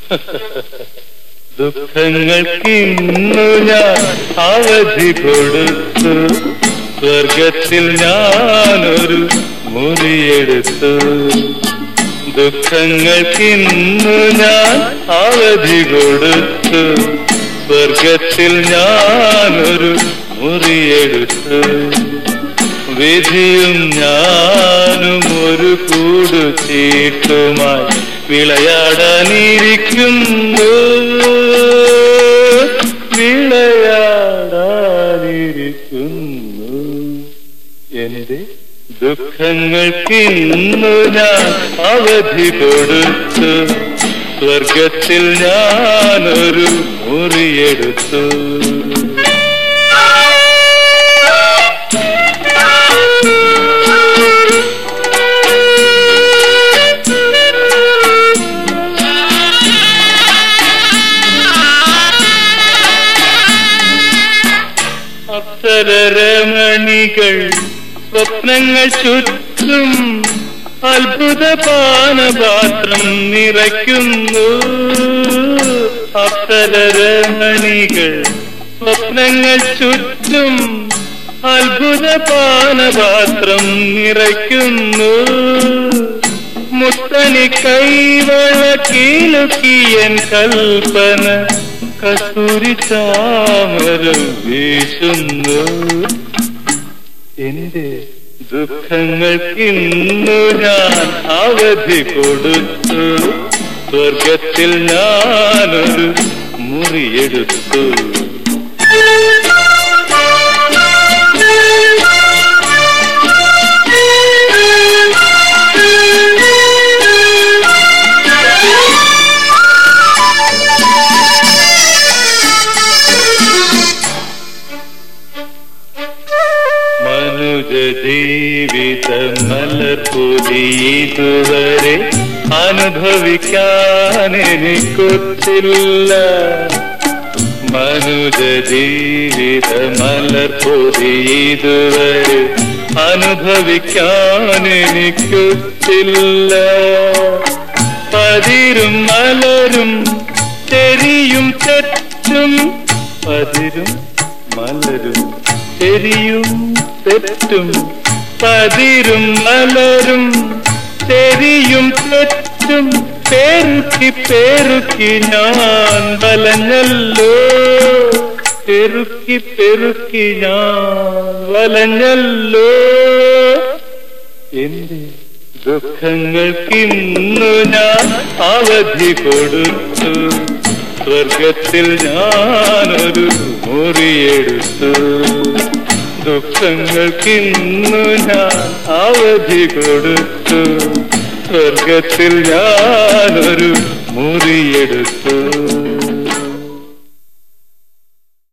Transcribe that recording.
ദുഃഖങ്ങൾക്കിന്നു ഞാൻ അവധി കൊടുത്തു സ്വർഗത്തിൽ ഞാനൊരു മുറിയെടുത്തു ദുഃഖങ്ങൾക്കിന്നു ഞാൻ അവധി കൊടുത്തു സ്വർഗത്തിൽ ഞാനൊരു മുറിയെടുത്തു വിധിയും ഞാനും ഒരു കൂടു ചീട്ടുമായി വിളയാടാനിരിക്കുന്നു വിളയാടാനിരിക്കുന്നു എന്റെ ദുഃഖങ്ങൾക്കിന്നു ഞാൻ അവധി കൊടുത്തു സ്വർഗത്തിൽ ഞാനൊരു മുറിയെടുത്തു അപ്സരമണികൾ സ്വപ്നങ്ങൾ ചുറ്റും അത്ഭുത പാനപാത്രം നിറയ്ക്കുന്നു അപ്സരമണികൾ സ്വപ്നങ്ങൾ ചുറ്റും അത്ഭുത പാനപാത്രം നിറയ്ക്കുന്നു മുത്തനി കൈവള കീലുക്കിയൻ കൽപ്പന കസ്തൂരി ചാമരം വീശുന്നു എന്റെ ദുഃഖങ്ങൾക്കിന്നു ഞാൻ അവധി കൊടുത്തു സ്വർഗത്തിൽ ഞാനൊരു മുറിയെടുത്തു മനുജ ജീവിത മലർപ്പൊലി ഇതുവരെ അനുഭവിക്കാൻ എനിക്കൊത്തില്ല മനുജ ജീവിത മലർപ്പൊലി ഇതുവരെ അനുഭവിക്കാൻ എനിക്കൊത്തില്ല പതിരും മലരും ചെരിയും തെറ്റും പതിരും മലരും ചെരിയും തെറ്റും പതിരും മലരും ചെരിയും തെറ്റും പെരുക്കി പെരുക്കി ഞാൻ വലഞ്ഞല്ലോ പെരുക്കി പെരുക്കി ഞാൻ വലഞ്ഞല്ലോ എന്റെ ദുഃഖങ്ങൾക്കിന്നു ഞാൻ അവധി കൊടുത്തു സ്വർഗത്തിൽ ഞാനൊരു മുറിയെടുത്തു ദുഃഖങ്ങൾക്കിന്നു ഞാൻ അവധി കൊടുത്തു സ്വർഗത്തിൽ ഞാനൊരു മുറിയെടുത്തു